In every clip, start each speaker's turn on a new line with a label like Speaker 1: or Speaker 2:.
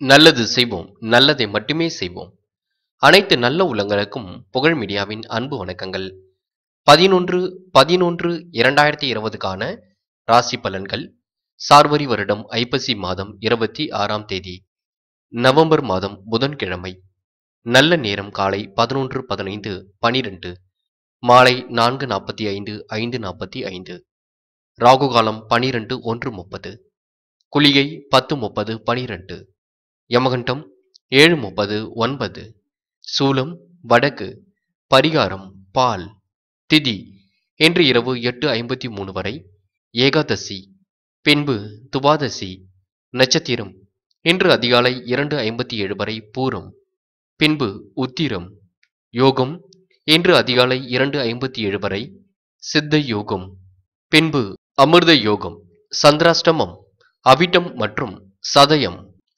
Speaker 1: நல்லது செய்வோம் நல்லதை மட்டுமே செய்வோம் அனைத்து நல்ல உள்ளங்களுக்கும் புகழ் மீடியாவின் அன்பு வணக்கங்கள் பதினொன்று பதினொன்று இரண்டாயிரத்தி இருபதுக்கான ராசி பலன்கள் சார்வரி வருடம் ஐப்பசி மாதம் இருபத்தி ஆறாம் தேதி நவம்பர் மாதம் புதன்கிழமை நல்ல நேரம் காலை பதினொன்று பதினைந்து பனிரெண்டு மாலை நான்கு நாற்பத்தி ஐந்து ஐந்து நாற்பத்தி ஐந்து ராகு காலம் பனிரெண்டு ஒன்று முப்பது குளிகை பத்து முப்பது பனிரெண்டு யமகண்டம் ஏழு முப்பது ஒன்பது சூலம் வடக்கு பரிகாரம் பால் திதி இன்று இரவு எட்டு ஐம்பத்தி மூணு வரை ஏகாதசி பின்பு துவாதசி நட்சத்திரம் இன்று அதிகாலை இரண்டு ஐம்பத்தி ஏழு வரை பூரம் பின்பு உத்திரம் யோகம் இன்று அதிகாலை இரண்டு ஐம்பத்தி ஏழு வரை சித்த யோகம் பின்பு அமிர்த யோகம் சந்திராஷ்டமம் அவிட்டம் மற்றும் சதயம்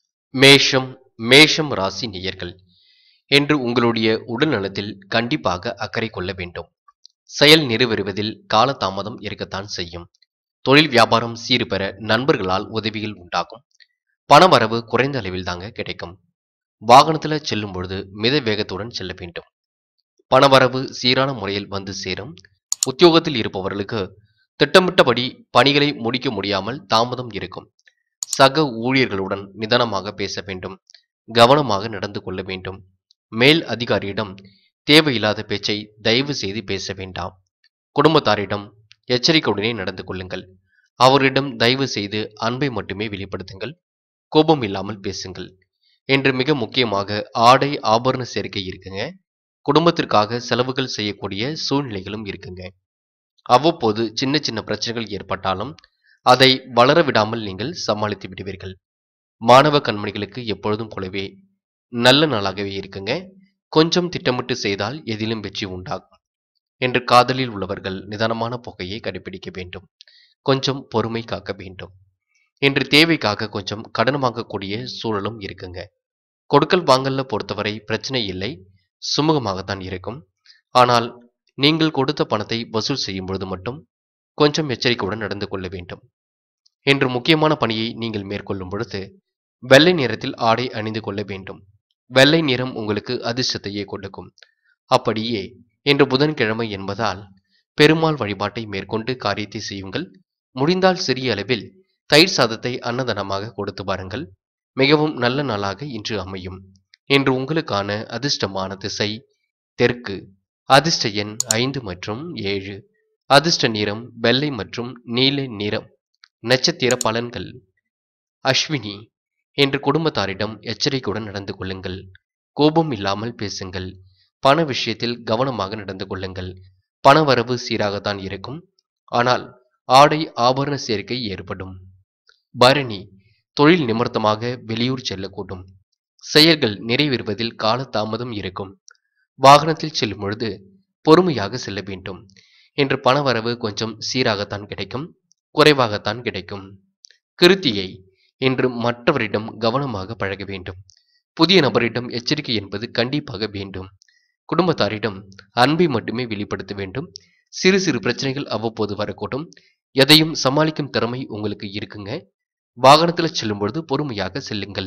Speaker 1: மேஷம் மேஷம் ராசி நேயர்கள் என்று உங்களுடைய உடல் நலத்தில் கண்டிப்பாக அக்கறை கொள்ள வேண்டும் செயல் நிறைவேறுவதில் காலதாமதம் இருக்கத்தான் செய்யும் தொழில் வியாபாரம் சீறு பெற நண்பர்களால் உதவிகள் உண்டாகும் பணவரவு குறைந்த அளவில் தாங்க கிடைக்கும் வாகனத்துல செல்லும் பொழுது மித வேகத்துடன் செல்ல வேண்டும் பணவரவு சீரான முறையில் வந்து சேரும் உத்தியோகத்தில் இருப்பவர்களுக்கு திட்டமிட்டபடி பணிகளை முடிக்க முடியாமல் தாமதம் இருக்கும் சக ஊழியர்களுடன் நிதானமாக பேச வேண்டும் கவனமாக நடந்து கொள்ள வேண்டும் மேல் அதிகாரியிடம் தேவையில்லாத பேச்சை தயவு செய்து பேச வேண்டாம் குடும்பத்தாரிடம் எச்சரிக்கையுடனே நடந்து கொள்ளுங்கள் அவரிடம் தயவு செய்து அன்பை மட்டுமே வெளிப்படுத்துங்கள் கோபம் இல்லாமல் பேசுங்கள் என்று மிக முக்கியமாக ஆடை ஆபரண சேர்க்கை இருக்குங்க குடும்பத்திற்காக செலவுகள் செய்யக்கூடிய சூழ்நிலைகளும் இருக்குங்க அவ்வப்போது சின்ன சின்ன பிரச்சனைகள் ஏற்பட்டாலும் அதை வளர விடாமல் நீங்கள் சமாளித்து விடுவீர்கள் மாணவ கண்மணிகளுக்கு எப்பொழுதும் போலவே நல்ல நாளாகவே இருக்குங்க கொஞ்சம் திட்டமிட்டு செய்தால் எதிலும் வெற்றி உண்டாகும் என்று காதலில் உள்ளவர்கள் நிதானமான போக்கையை கடைபிடிக்க வேண்டும் கொஞ்சம் பொறுமை காக்க வேண்டும் என்று தேவைக்காக கொஞ்சம் கடன் வாங்கக்கூடிய சூழலும் இருக்குங்க கொடுக்கல் வாங்கல்ல பொறுத்தவரை பிரச்சனை இல்லை சுமூகமாகத்தான் இருக்கும் ஆனால் நீங்கள் கொடுத்த பணத்தை வசூல் செய்யும் பொழுது மட்டும் கொஞ்சம் எச்சரிக்கையுடன் நடந்து கொள்ள வேண்டும் என்று முக்கியமான பணியை நீங்கள் மேற்கொள்ளும் பொழுது வெள்ளை நிறத்தில் ஆடை அணிந்து கொள்ள வேண்டும் வெள்ளை நிறம் உங்களுக்கு அதிர்ஷ்டத்தையே கொடுக்கும் அப்படியே இன்று புதன்கிழமை என்பதால் பெருமாள் வழிபாட்டை மேற்கொண்டு காரியத்தை செய்யுங்கள் முடிந்தால் சிறிய அளவில் தயிர் சாதத்தை அன்னதானமாக கொடுத்து பாருங்கள் மிகவும் நல்ல நாளாக இன்று அமையும் இன்று உங்களுக்கான அதிர்ஷ்டமான திசை தெற்கு அதிர்ஷ்ட எண் ஐந்து மற்றும் ஏழு அதிர்ஷ்ட நிறம் வெள்ளை மற்றும் நீல நிறம் நட்சத்திர பலன்கள் அஸ்வினி என்று குடும்பத்தாரிடம் எச்சரிக்கையுடன் நடந்து கொள்ளுங்கள் கோபம் இல்லாமல் பேசுங்கள் பண விஷயத்தில் கவனமாக நடந்து கொள்ளுங்கள் பணவரவு சீராகத்தான் இருக்கும் ஆனால் ஆடை ஆபரண சேர்க்கை ஏற்படும் பரணி தொழில் நிமித்தமாக வெளியூர் செல்லக்கூடும் செயல்கள் நிறைவேறுவதில் காலதாமதம் இருக்கும் வாகனத்தில் செல்லும் பொழுது பொறுமையாக செல்ல வேண்டும் என்று பணவரவு கொஞ்சம் சீராகத்தான் கிடைக்கும் குறைவாகத்தான் கிடைக்கும் கிருத்தியை என்று மற்றவரிடம் கவனமாக பழக வேண்டும் புதிய நபரிடம் எச்சரிக்கை என்பது கண்டிப்பாக வேண்டும் குடும்பத்தாரிடம் அன்பை மட்டுமே வெளிப்படுத்த வேண்டும் சிறு சிறு பிரச்சனைகள் அவ்வப்போது வரக்கூடும் எதையும் சமாளிக்கும் திறமை உங்களுக்கு இருக்குங்க வாகனத்துல செல்லும் பொழுது பொறுமையாக செல்லுங்கள்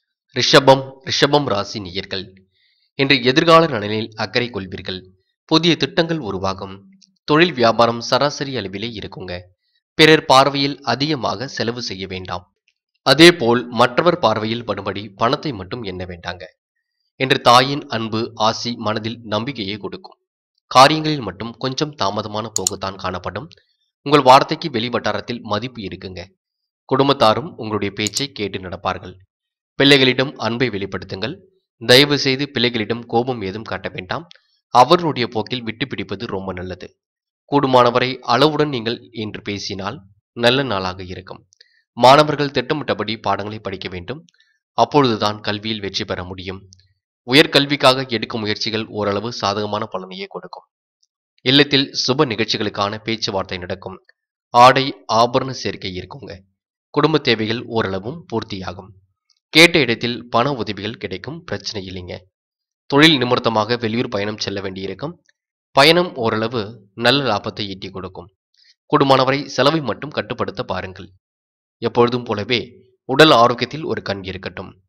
Speaker 1: ரிஷபம் ரிஷபம் ராசி நேயர்கள் இன்று எதிர்கால நலனில் அக்கறை கொள்வீர்கள் புதிய திட்டங்கள் உருவாகும் தொழில் வியாபாரம் சராசரி அளவிலே இருக்குங்க பிறர் பார்வையில் அதிகமாக செலவு செய்ய வேண்டாம் அதேபோல் மற்றவர் பார்வையில் படும்படி பணத்தை மட்டும் எண்ண வேண்டாங்க என்று தாயின் அன்பு ஆசி மனதில் நம்பிக்கையை கொடுக்கும் காரியங்களில் மட்டும் கொஞ்சம் தாமதமான போக்குத்தான் காணப்படும் உங்கள் வார்த்தைக்கு வெளிவட்டாரத்தில் மதிப்பு இருக்குங்க குடும்பத்தாரும் உங்களுடைய பேச்சை கேட்டு நடப்பார்கள் பிள்ளைகளிடம் அன்பை வெளிப்படுத்துங்கள் தயவு செய்து பிள்ளைகளிடம் கோபம் ஏதும் காட்ட வேண்டாம் அவர்களுடைய போக்கில் விட்டு பிடிப்பது ரொம்ப நல்லது கூடுமானவரை அளவுடன் நீங்கள் என்று பேசினால் நல்ல நாளாக இருக்கும் மாணவர்கள் திட்டமிட்டபடி பாடங்களை படிக்க வேண்டும் அப்பொழுதுதான் கல்வியில் வெற்றி பெற முடியும் உயர்கல்விக்காக எடுக்கும் முயற்சிகள் ஓரளவு சாதகமான பலனையே கொடுக்கும் இல்லத்தில் சுப நிகழ்ச்சிகளுக்கான பேச்சுவார்த்தை நடக்கும் ஆடை ஆபரண சேர்க்கை இருக்குங்க குடும்ப தேவைகள் ஓரளவும் பூர்த்தியாகும் கேட்ட இடத்தில் பண உதவிகள் கிடைக்கும் பிரச்சனை இல்லைங்க தொழில் நிமித்தமாக வெளியூர் பயணம் செல்ல வேண்டியிருக்கும் பயணம் ஓரளவு நல்ல லாபத்தை ஈட்டி கொடுக்கும் கூடுமானவரை செலவை மட்டும் கட்டுப்படுத்த பாருங்கள் எப்பொழுதும் போலவே உடல் ஆரோக்கியத்தில் ஒரு கண் இருக்கட்டும்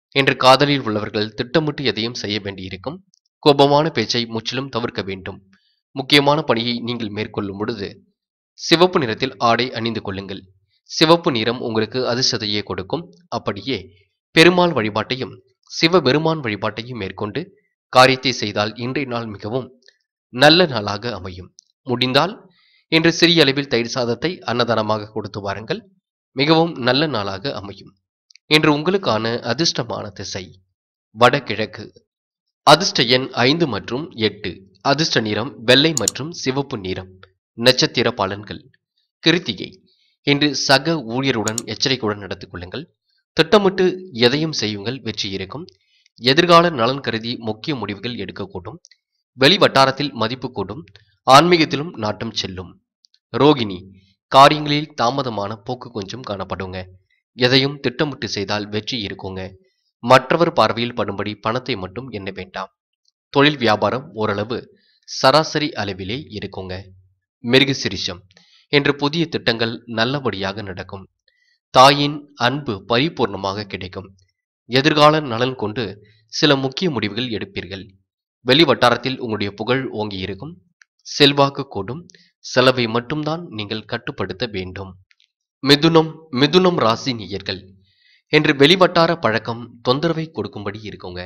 Speaker 1: என்று காதலில் உள்ளவர்கள் திட்டமிட்டு எதையும் செய்ய வேண்டியிருக்கும் கோபமான பேச்சை முற்றிலும் தவிர்க்க வேண்டும் முக்கியமான பணியை நீங்கள் மேற்கொள்ளும் பொழுது சிவப்பு நிறத்தில் ஆடை அணிந்து கொள்ளுங்கள் சிவப்பு நிறம் உங்களுக்கு அதிர்ஷ்டத்தையே கொடுக்கும் அப்படியே பெருமாள் வழிபாட்டையும் சிவபெருமான் வழிபாட்டையும் மேற்கொண்டு காரியத்தை செய்தால் இன்றைய நாள் மிகவும் நல்ல நாளாக அமையும் முடிந்தால் இன்று சிறிய அளவில் தயிர் சாதத்தை அன்னதானமாக கொடுத்து வாருங்கள் மிகவும் நல்ல நாளாக அமையும் இன்று உங்களுக்கான அதிர்ஷ்டமான திசை வடகிழக்கு அதிர்ஷ்ட எண் ஐந்து மற்றும் எட்டு அதிர்ஷ்ட நிறம் வெள்ளை மற்றும் சிவப்பு நிறம் நட்சத்திர பலன்கள் கிருத்திகை இன்று சக ஊழியருடன் எச்சரிக்கையுடன் நடந்து கொள்ளுங்கள் திட்டமிட்டு எதையும் செய்யுங்கள் வெற்றி இருக்கும் எதிர்கால நலன் கருதி முக்கிய முடிவுகள் எடுக்கக்கூடும் வெளி வட்டாரத்தில் மதிப்பு கூடும் ஆன்மீகத்திலும் நாட்டம் செல்லும் ரோகிணி காரியங்களில் தாமதமான போக்கு கொஞ்சம் காணப்படுங்க எதையும் திட்டமிட்டு செய்தால் வெற்றி இருக்குங்க மற்றவர் பார்வையில் படும்படி பணத்தை மட்டும் எண்ண வேண்டாம் தொழில் வியாபாரம் ஓரளவு சராசரி அளவிலே இருக்குங்க மிருக சிரிஷம் என்ற புதிய திட்டங்கள் நல்லபடியாக நடக்கும் தாயின் அன்பு பரிபூர்ணமாக கிடைக்கும் எதிர்கால நலன் கொண்டு சில முக்கிய முடிவுகள் எடுப்பீர்கள் வெளி வட்டாரத்தில் உங்களுடைய புகழ் ஓங்கி இருக்கும் செல்வாக்கு கூடும் செலவை மட்டும்தான் நீங்கள் கட்டுப்படுத்த வேண்டும் மிதுனம் மிதுனம் ராசி நேயர்கள் என்று வெளிவட்டார பழக்கம் தொந்தரவை கொடுக்கும்படி இருக்குங்க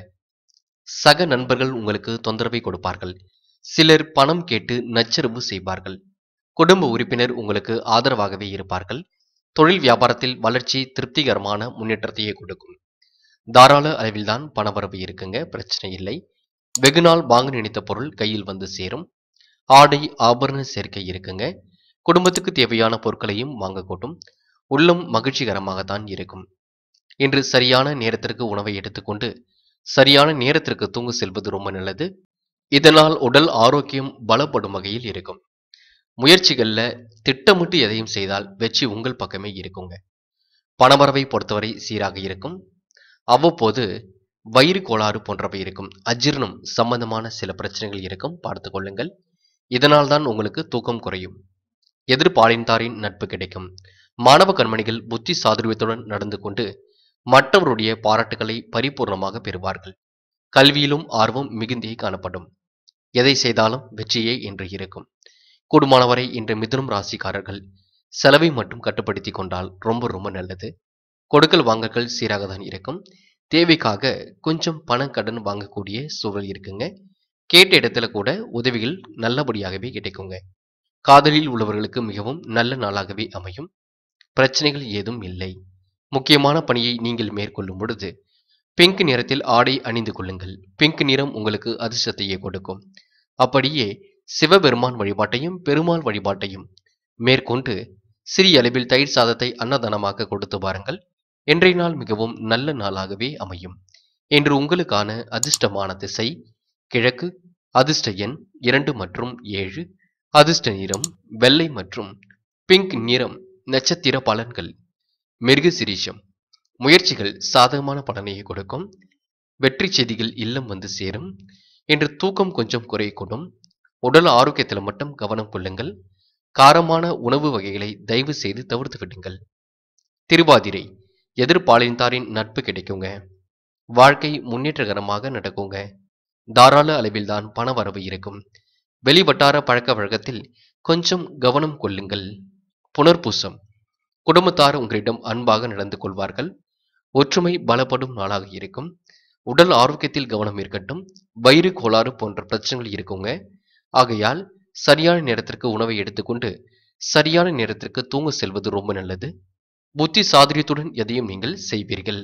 Speaker 1: சக நண்பர்கள் உங்களுக்கு தொந்தரவை கொடுப்பார்கள் சிலர் பணம் கேட்டு நச்சரவு செய்வார்கள் குடும்ப உறுப்பினர் உங்களுக்கு ஆதரவாகவே இருப்பார்கள் தொழில் வியாபாரத்தில் வளர்ச்சி திருப்திகரமான முன்னேற்றத்தையே கொடுக்கும் தாராள அளவில்தான் பணவரவு இருக்குங்க பிரச்சனை இல்லை வெகுநாள் வாங்க நினைத்த பொருள் கையில் வந்து சேரும் ஆடை ஆபரண சேர்க்கை இருக்குங்க குடும்பத்துக்கு தேவையான பொருட்களையும் வாங்கக்கூடும் உள்ளம் மகிழ்ச்சிகரமாகத்தான் இருக்கும் இன்று சரியான நேரத்திற்கு உணவை எடுத்துக்கொண்டு சரியான நேரத்திற்கு தூங்க செல்வது ரொம்ப நல்லது இதனால் உடல் ஆரோக்கியம் பலப்படும் வகையில் இருக்கும் முயற்சிகள்ல திட்டமிட்டு எதையும் செய்தால் வெற்றி உங்கள் பக்கமே இருக்குங்க பணவரவை பொறுத்தவரை சீராக இருக்கும் அவ்வப்போது வயிறு கோளாறு போன்றவை இருக்கும் அஜீர்ணம் சம்பந்தமான சில பிரச்சனைகள் இருக்கும் பார்த்து கொள்ளுங்கள் இதனால் தான் உங்களுக்கு தூக்கம் குறையும் எதிர்பாலினத்தாரின் நட்பு கிடைக்கும் மாணவ கண்மணிகள் புத்தி சாதுரியத்துடன் நடந்து கொண்டு மற்றவருடைய பாராட்டுகளை பரிபூர்ணமாக பெறுவார்கள் கல்வியிலும் ஆர்வம் மிகுந்தே காணப்படும் எதை செய்தாலும் வெற்றியே என்று இருக்கும் கூடுமானவரை இன்று மிதுனம் ராசிக்காரர்கள் செலவை மட்டும் கட்டுப்படுத்தி கொண்டால் ரொம்ப ரொம்ப நல்லது கொடுக்கல் வாங்கல்கள் சீராக தான் இருக்கும் தேவைக்காக கொஞ்சம் பணம் கடன் வாங்கக்கூடிய சூழல் இருக்குங்க கேட்ட இடத்துல கூட உதவிகள் நல்லபடியாகவே கிடைக்குங்க காதலில் உள்ளவர்களுக்கு மிகவும் நல்ல நாளாகவே அமையும் பிரச்சனைகள் ஏதும் இல்லை முக்கியமான பணியை நீங்கள் மேற்கொள்ளும் பொழுது பிங்க் நிறத்தில் ஆடை அணிந்து கொள்ளுங்கள் பிங்க் நிறம் உங்களுக்கு அதிர்ஷ்டத்தையே கொடுக்கும் அப்படியே சிவபெருமான் வழிபாட்டையும் பெருமாள் வழிபாட்டையும் மேற்கொண்டு சிறிய அளவில் தயிர் சாதத்தை அன்னதானமாக கொடுத்து பாருங்கள் இன்றைய நாள் மிகவும் நல்ல நாளாகவே அமையும் இன்று உங்களுக்கான அதிர்ஷ்டமான திசை கிழக்கு அதிர்ஷ்ட எண் இரண்டு மற்றும் ஏழு அதிர்ஷ்ட நிறம் வெள்ளை மற்றும் பிங்க் நிறம் நட்சத்திர பலன்கள் மிருக சிரீஷம் முயற்சிகள் சாதகமான பலனையை கொடுக்கும் வெற்றி செய்திகள் இல்லம் வந்து சேரும் இன்று தூக்கம் கொஞ்சம் குறையக்கூடும் உடல் ஆரோக்கியத்தில் மட்டும் கவனம் கொள்ளுங்கள் காரமான உணவு வகைகளை தயவு செய்து தவிர்த்து விடுங்கள் திருவாதிரை எதிர்பாலினத்தாரின் நட்பு கிடைக்குங்க வாழ்க்கை முன்னேற்றகரமாக நடக்குங்க தாராள அளவில்தான் பண வரவு இருக்கும் வெளிவட்டார பழக்க வழக்கத்தில் கொஞ்சம் கவனம் கொள்ளுங்கள் புனர்பூசம் குடும்பத்தார் உங்களிடம் அன்பாக நடந்து கொள்வார்கள் ஒற்றுமை பலப்படும் நாளாக இருக்கும் உடல் ஆரோக்கியத்தில் கவனம் இருக்கட்டும் வயிறு கோளாறு போன்ற பிரச்சனைகள் இருக்குங்க ஆகையால் சரியான நேரத்திற்கு உணவை எடுத்துக்கொண்டு சரியான நேரத்திற்கு தூங்க செல்வது ரொம்ப நல்லது புத்தி சாதுரியத்துடன் எதையும் நீங்கள் செய்வீர்கள்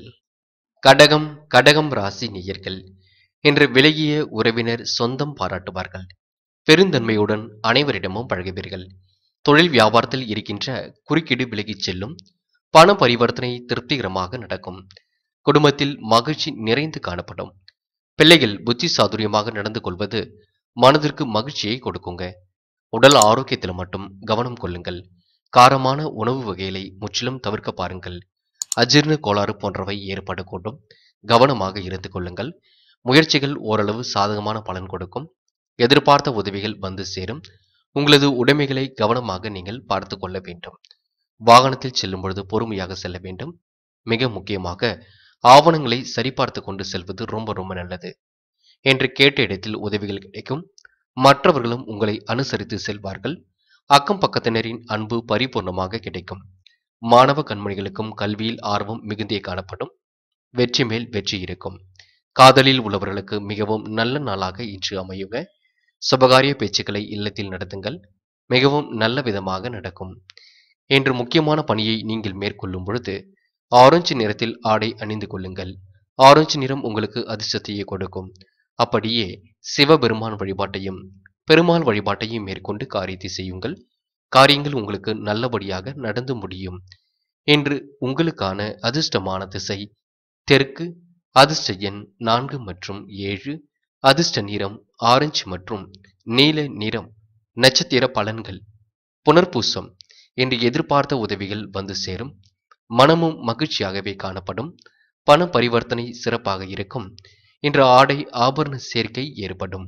Speaker 1: கடகம் கடகம் ராசி நேயர்கள் இன்று விலகிய உறவினர் சொந்தம் பாராட்டுவார்கள் பெருந்தன்மையுடன் அனைவரிடமும் பழகுவீர்கள் தொழில் வியாபாரத்தில் இருக்கின்ற குறுக்கீடு விலகிச் செல்லும் பண பரிவர்த்தனை திருப்திகரமாக நடக்கும் குடும்பத்தில் மகிழ்ச்சி நிறைந்து காணப்படும் பிள்ளைகள் புத்தி சாதுரியமாக நடந்து கொள்வது மனதிற்கு மகிழ்ச்சியை கொடுக்குங்க உடல் ஆரோக்கியத்தில் மட்டும் கவனம் கொள்ளுங்கள் காரமான உணவு வகைகளை முற்றிலும் தவிர்க்க பாருங்கள் அஜீர்ண கோளாறு போன்றவை ஏற்படக்கூடும் கவனமாக இருந்து கொள்ளுங்கள் முயற்சிகள் ஓரளவு சாதகமான பலன் கொடுக்கும் எதிர்பார்த்த உதவிகள் வந்து சேரும் உங்களது உடைமைகளை கவனமாக நீங்கள் பார்த்து கொள்ள வேண்டும் வாகனத்தில் செல்லும் பொழுது பொறுமையாக செல்ல வேண்டும் மிக முக்கியமாக ஆவணங்களை சரிபார்த்து கொண்டு செல்வது ரொம்ப ரொம்ப நல்லது என்று கேட்ட இடத்தில் உதவிகள் கிடைக்கும் மற்றவர்களும் உங்களை அனுசரித்து செல்வார்கள் அக்கம் பக்கத்தினரின் அன்பு பரிபூர்ணமாக கிடைக்கும் மாணவ கண்மணிகளுக்கும் கல்வியில் ஆர்வம் மிகுந்தே காணப்படும் வெற்றி மேல் வெற்றி இருக்கும் காதலில் உள்ளவர்களுக்கு மிகவும் நல்ல நாளாக இன்று அமையுங்க சுபகாரிய பேச்சுக்களை இல்லத்தில் நடத்துங்கள் மிகவும் நல்ல விதமாக நடக்கும் என்று முக்கியமான பணியை நீங்கள் மேற்கொள்ளும் பொழுது ஆரஞ்சு நிறத்தில் ஆடை அணிந்து கொள்ளுங்கள் ஆரஞ்சு நிறம் உங்களுக்கு அதிர்ஷ்டத்தையே கொடுக்கும் அப்படியே சிவபெருமான் வழிபாட்டையும் பெருமாள் வழிபாட்டையும் மேற்கொண்டு காரியத்தை செய்யுங்கள் காரியங்கள் உங்களுக்கு நல்லபடியாக நடந்து முடியும் என்று உங்களுக்கான அதிர்ஷ்டமான திசை தெற்கு அதிர்ஷ்ட எண் நான்கு மற்றும் ஏழு அதிர்ஷ்ட நிறம் ஆரஞ்சு மற்றும் நீல நிறம் நட்சத்திர பலன்கள் புனர்பூசம் என்று எதிர்பார்த்த உதவிகள் வந்து சேரும் மனமும் மகிழ்ச்சியாகவே காணப்படும் பண பரிவர்த்தனை சிறப்பாக இருக்கும் இன்று ஆடை ஆபரண சேர்க்கை ஏற்படும்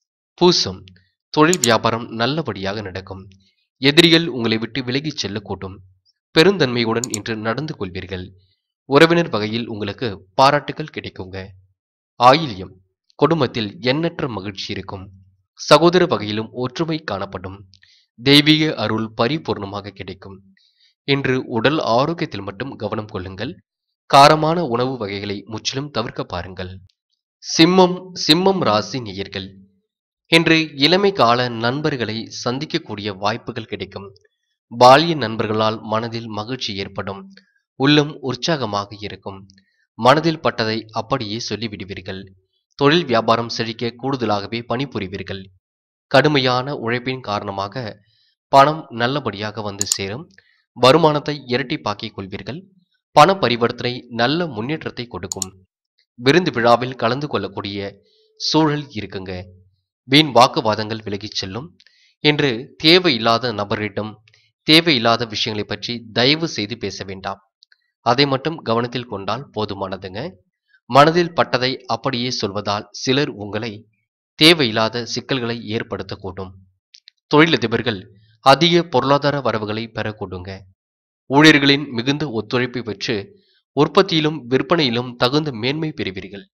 Speaker 1: பூசம் தொழில் வியாபாரம் நல்லபடியாக நடக்கும் எதிரிகள் உங்களை விட்டு விலகிச் செல்லக்கூடும் பெருந்தன்மையுடன் இன்று நடந்து கொள்வீர்கள் உறவினர் வகையில் உங்களுக்கு பாராட்டுகள் கிடைக்குங்க ஆயில்யம் குடும்பத்தில் எண்ணற்ற மகிழ்ச்சி இருக்கும் சகோதர வகையிலும் ஒற்றுமை காணப்படும் தெய்வீக அருள் பரிபூர்ணமாக கிடைக்கும் இன்று உடல் ஆரோக்கியத்தில் மட்டும் கவனம் கொள்ளுங்கள் காரமான உணவு வகைகளை முற்றிலும் தவிர்க்க பாருங்கள் சிம்மம் சிம்மம் ராசி நேயர்கள் இன்று இளமை கால நண்பர்களை சந்திக்கக்கூடிய வாய்ப்புகள் கிடைக்கும் பால்ய நண்பர்களால் மனதில் மகிழ்ச்சி ஏற்படும் உள்ளம் உற்சாகமாக இருக்கும் மனதில் பட்டதை அப்படியே சொல்லிவிடுவீர்கள் தொழில் வியாபாரம் செழிக்க கூடுதலாகவே பணிபுரிவீர்கள் கடுமையான உழைப்பின் காரணமாக பணம் நல்லபடியாக வந்து சேரும் வருமானத்தை இரட்டிப்பாக்கிக் கொள்வீர்கள் பண பரிவர்த்தனை நல்ல முன்னேற்றத்தை கொடுக்கும் விருந்து விழாவில் கலந்து கொள்ளக்கூடிய சூழல் இருக்குங்க வீண் வாக்குவாதங்கள் விலகிச் செல்லும் என்று தேவையில்லாத நபரிடம் தேவையில்லாத விஷயங்களை பற்றி தயவு செய்து பேச வேண்டாம் அதை மட்டும் கவனத்தில் கொண்டால் போதுமானதுங்க மனதில் பட்டதை அப்படியே சொல்வதால் சிலர் உங்களை தேவையில்லாத சிக்கல்களை ஏற்படுத்தக்கூடும் தொழிலதிபர்கள் அதிக பொருளாதார வரவுகளை பெறக்கூடுங்க ஊழியர்களின் மிகுந்த ஒத்துழைப்பை பெற்று உற்பத்தியிலும் விற்பனையிலும் தகுந்த மேன்மை பெறுவீர்கள்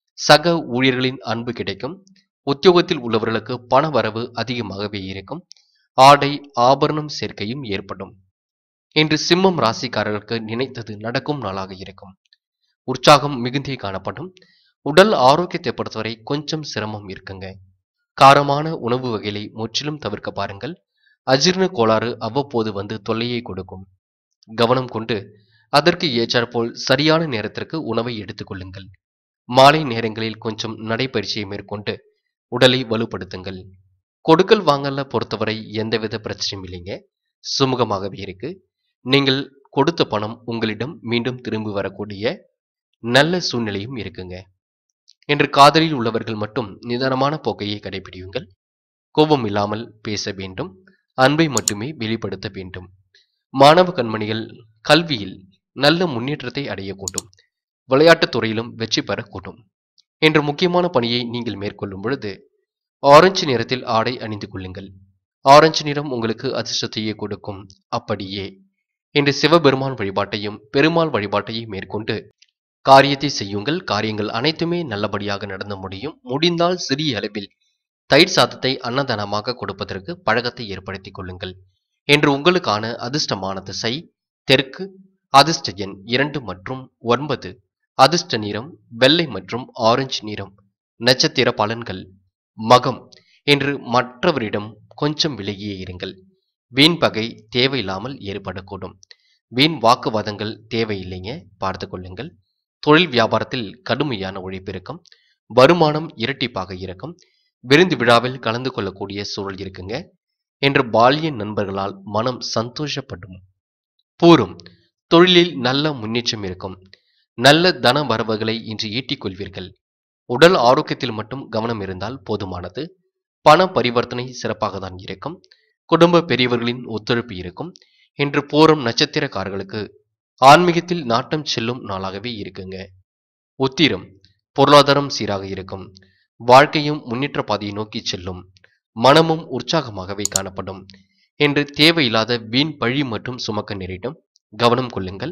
Speaker 1: சக ஊழியர்களின் அன்பு கிடைக்கும் உத்தியோகத்தில் உள்ளவர்களுக்கு பண வரவு அதிகமாகவே இருக்கும் ஆடை ஆபரணம் சேர்க்கையும் ஏற்படும் இன்று சிம்மம் ராசிக்காரர்களுக்கு நினைத்தது நடக்கும் நாளாக இருக்கும் உற்சாகம் மிகுந்தே காணப்படும் உடல் ஆரோக்கியத்தை பொறுத்தவரை கொஞ்சம் சிரமம் இருக்குங்க காரமான உணவு வகைகளை முற்றிலும் தவிர்க்க பாருங்கள் அஜீர்ண கோளாறு அவ்வப்போது வந்து தொல்லையை கொடுக்கும் கவனம் கொண்டு அதற்கு ஏற்றாற்போல் சரியான நேரத்திற்கு உணவை எடுத்துக்கொள்ளுங்கள் மாலை நேரங்களில் கொஞ்சம் நடைபயிற்சியை மேற்கொண்டு உடலை வலுப்படுத்துங்கள் கொடுக்கல் வாங்கல பொறுத்தவரை எந்தவித பிரச்சனையும் இல்லைங்க சுமூகமாகவே இருக்கு நீங்கள் கொடுத்த பணம் உங்களிடம் மீண்டும் திரும்பி வரக்கூடிய நல்ல சூழ்நிலையும் இருக்குங்க என்று காதலில் உள்ளவர்கள் மட்டும் நிதானமான போக்கையை கடைபிடியுங்கள் கோபம் இல்லாமல் பேச வேண்டும் அன்பை மட்டுமே வெளிப்படுத்த வேண்டும் மாணவ கண்மணிகள் கல்வியில் நல்ல முன்னேற்றத்தை அடையக்கூடும் விளையாட்டுத் துறையிலும் வெற்றி பெறக்கூடும் என்ற முக்கியமான பணியை நீங்கள் மேற்கொள்ளும் பொழுது ஆரஞ்சு நிறத்தில் ஆடை அணிந்து கொள்ளுங்கள் ஆரஞ்சு நிறம் உங்களுக்கு அதிர்ஷ்டத்தையே கொடுக்கும் அப்படியே இன்று சிவபெருமான் வழிபாட்டையும் பெருமாள் வழிபாட்டையும் மேற்கொண்டு காரியத்தை செய்யுங்கள் காரியங்கள் அனைத்துமே நல்லபடியாக நடந்து முடியும் முடிந்தால் சிறிய அளவில் தயிர் சாதத்தை அன்னதானமாக கொடுப்பதற்கு பழக்கத்தை ஏற்படுத்திக் கொள்ளுங்கள் என்று உங்களுக்கான அதிர்ஷ்டமான திசை தெற்கு அதிர்ஷ்ட எண் இரண்டு மற்றும் ஒன்பது அதிர்ஷ்ட நிறம் வெள்ளை மற்றும் ஆரஞ்சு நிறம் நட்சத்திர பலன்கள் மகம் என்று மற்றவரிடம் கொஞ்சம் விலகியே இருங்கள் வீண் பகை தேவையில்லாமல் ஏற்படக்கூடும் வீண் வாக்குவாதங்கள் தேவையில்லைங்க பார்த்து கொள்ளுங்கள் தொழில் வியாபாரத்தில் கடுமையான உழைப்பு இருக்கும் வருமானம் இரட்டிப்பாக இருக்கும் விருந்து விழாவில் கலந்து கொள்ளக்கூடிய சூழல் இருக்குங்க என்று பால்ய நண்பர்களால் மனம் சந்தோஷப்படும் பூரும் தொழிலில் நல்ல முன்னேற்றம் இருக்கும் நல்ல தன வரவுகளை இன்று ஈட்டிக் கொள்வீர்கள் உடல் ஆரோக்கியத்தில் மட்டும் கவனம் இருந்தால் போதுமானது பண பரிவர்த்தனை சிறப்பாக தான் இருக்கும் குடும்ப பெரியவர்களின் ஒத்துழைப்பு இருக்கும் இன்று பூரம் நட்சத்திரக்காரர்களுக்கு ஆன்மீகத்தில் நாட்டம் செல்லும் நாளாகவே இருக்குங்க உத்திரம் பொருளாதாரம் சீராக இருக்கும் வாழ்க்கையும் முன்னேற்ற பாதையை நோக்கி செல்லும் மனமும் உற்சாகமாகவே காணப்படும் என்று தேவையில்லாத வீண் பழி மற்றும் சுமக்க நேரிடும் கவனம் கொள்ளுங்கள்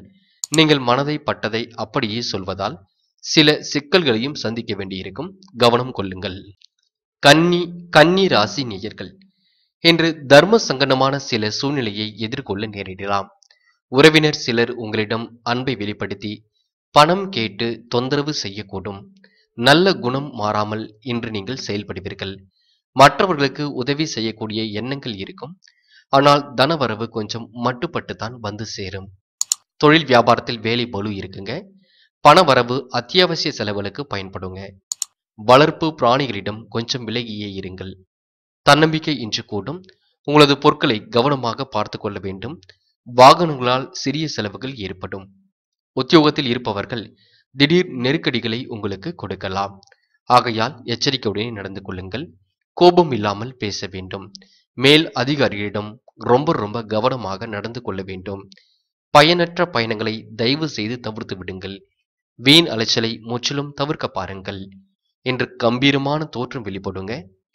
Speaker 1: நீங்கள் மனதை பட்டதை அப்படியே சொல்வதால் சில சிக்கல்களையும் சந்திக்க வேண்டியிருக்கும் கவனம் கொள்ளுங்கள் கன்னி கன்னி ராசி நேயர்கள் என்று தர்ம சங்கடமான சில சூழ்நிலையை எதிர்கொள்ள நேரிடலாம் உறவினர் சிலர் உங்களிடம் அன்பை வெளிப்படுத்தி பணம் கேட்டு தொந்தரவு செய்யக்கூடும் நல்ல குணம் மாறாமல் இன்று நீங்கள் செயல்படுவீர்கள் மற்றவர்களுக்கு உதவி செய்யக்கூடிய எண்ணங்கள் இருக்கும் ஆனால் தனவரவு கொஞ்சம் மட்டுப்பட்டுத்தான் வந்து சேரும் தொழில் வியாபாரத்தில் வேலை பளு இருக்குங்க பணவரவு அத்தியாவசிய செலவுகளுக்கு பயன்படுங்க வளர்ப்பு பிராணிகளிடம் கொஞ்சம் விலகியே இருங்கள் தன்னம்பிக்கை இன்று கூடும் உங்களது பொருட்களை கவனமாக பார்த்து கொள்ள வேண்டும் வாகனங்களால் சிறிய செலவுகள் ஏற்படும் உத்தியோகத்தில் இருப்பவர்கள் திடீர் நெருக்கடிகளை உங்களுக்கு கொடுக்கலாம் ஆகையால் எச்சரிக்கையுடன் நடந்து கொள்ளுங்கள் கோபம் இல்லாமல் பேச வேண்டும் மேல் அதிகாரிகளிடம் ரொம்ப ரொம்ப கவனமாக நடந்து கொள்ள வேண்டும் பயனற்ற பயணங்களை தயவு செய்து தவிர்த்து விடுங்கள் வீண் அலைச்சலை முற்றிலும் தவிர்க்க பாருங்கள் என்று கம்பீரமான தோற்றம் வெளிப்படுங்க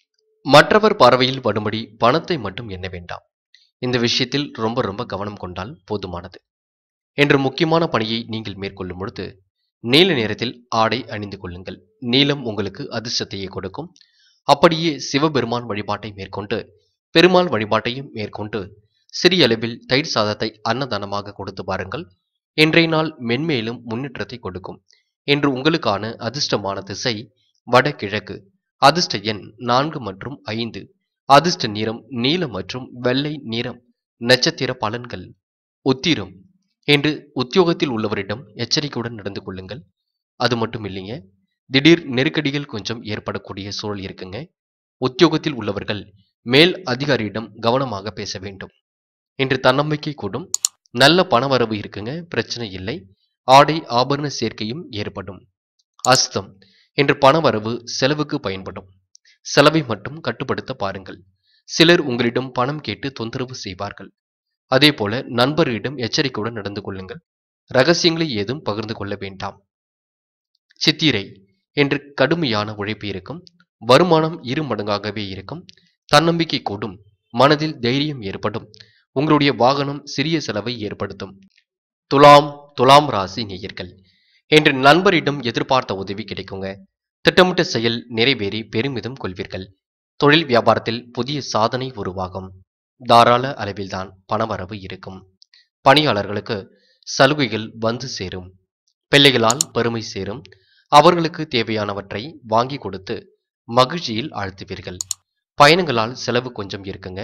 Speaker 1: மற்றவர் பார்வையில் படும்படி பணத்தை மட்டும் எண்ண வேண்டாம் இந்த விஷயத்தில் ரொம்ப ரொம்ப கவனம் கொண்டால் போதுமானது என்று முக்கியமான பணியை நீங்கள் மேற்கொள்ளும் பொழுது நீல நேரத்தில் ஆடை அணிந்து கொள்ளுங்கள் நீலம் உங்களுக்கு அதிர்ஷ்டத்தையே கொடுக்கும் அப்படியே சிவபெருமான் வழிபாட்டை மேற்கொண்டு பெருமாள் வழிபாட்டையும் மேற்கொண்டு சிறிய அளவில் தயிர் சாதத்தை அன்னதானமாக கொடுத்து பாருங்கள் இன்றைய நாள் மென்மேலும் முன்னேற்றத்தை கொடுக்கும் என்று உங்களுக்கான அதிர்ஷ்டமான திசை வடகிழக்கு அதிர்ஷ்ட எண் நான்கு மற்றும் ஐந்து அதிர்ஷ்ட நிறம் நீலம் மற்றும் வெள்ளை நிறம் நட்சத்திர பலன்கள் உத்திரம் என்று உத்தியோகத்தில் உள்ளவரிடம் எச்சரிக்கையுடன் நடந்து கொள்ளுங்கள் அது மட்டும் இல்லைங்க திடீர் நெருக்கடிகள் கொஞ்சம் ஏற்படக்கூடிய சூழல் இருக்குங்க உத்தியோகத்தில் உள்ளவர்கள் மேல் அதிகாரியிடம் கவனமாக பேச வேண்டும் இன்று தன்னம்பிக்கை கூடும் நல்ல பணவரவு இருக்குங்க பிரச்சனை இல்லை ஆடை ஆபரண சேர்க்கையும் ஏற்படும் அஸ்தம் என்று பணவரவு செலவுக்கு பயன்படும் செலவை மட்டும் கட்டுப்படுத்த பாருங்கள் சிலர் உங்களிடம் பணம் கேட்டு தொந்தரவு செய்வார்கள் அதே போல நண்பர்களிடம் எச்சரிக்கையுடன் நடந்து கொள்ளுங்கள் ரகசியங்களை ஏதும் பகிர்ந்து கொள்ள வேண்டாம் சித்திரை என்று கடுமையான உழைப்பு இருக்கும் வருமானம் இரு மடங்காகவே இருக்கும் தன்னம்பிக்கை கூடும் மனதில் தைரியம் ஏற்படும் உங்களுடைய வாகனம் சிறிய செலவை ஏற்படுத்தும் துலாம் துலாம் ராசி நேயர்கள் என்று நண்பரிடம் எதிர்பார்த்த உதவி கிடைக்குங்க திட்டமிட்ட செயல் நிறைவேறி பெருமிதம் கொள்வீர்கள் தொழில் வியாபாரத்தில் புதிய சாதனை உருவாகும் தாராள அளவில்தான் பணவரவு இருக்கும் பணியாளர்களுக்கு சலுகைகள் வந்து சேரும் பிள்ளைகளால் பெருமை சேரும் அவர்களுக்கு தேவையானவற்றை வாங்கி கொடுத்து மகிழ்ச்சியில் ஆழ்த்துவீர்கள் பயணங்களால் செலவு கொஞ்சம் இருக்குங்க